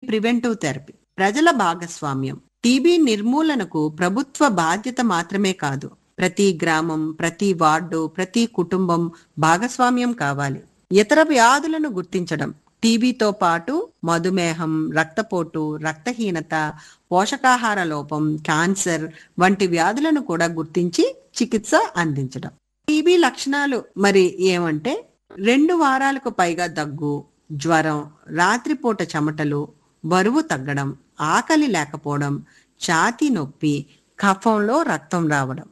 preventive therapy ప్రజల భాగస్వామ్యం TB నిర్మూలనకు ప్రభుత్వ బాధ్యత మాత్రమే కాదు ప్రతి గ్రామం ప్రతి వార్డు ప్రతి కుటుంబం భాగస్వామ్యం కావాలి ఇతర వ్యాధులను గుర్తించడం టీబీతో పాటు మధుమేహం రక్తపోటు రక్తహీనత పోషకాహార లోపం క్యాన్సర్ వంటి వ్యాధులను కూడా గుర్తించి చికిత్స అందించడం టీబీ లక్షణాలు మరి ఏమంటే రెండు వారాలకు పైగా దగ్గు జ్వరం రాత్రిపూట చెమటలు బరువు తగ్గడం ఆకలి లేకపోవడం ఛాతీ నొప్పి కఫంలో రక్తం రావడం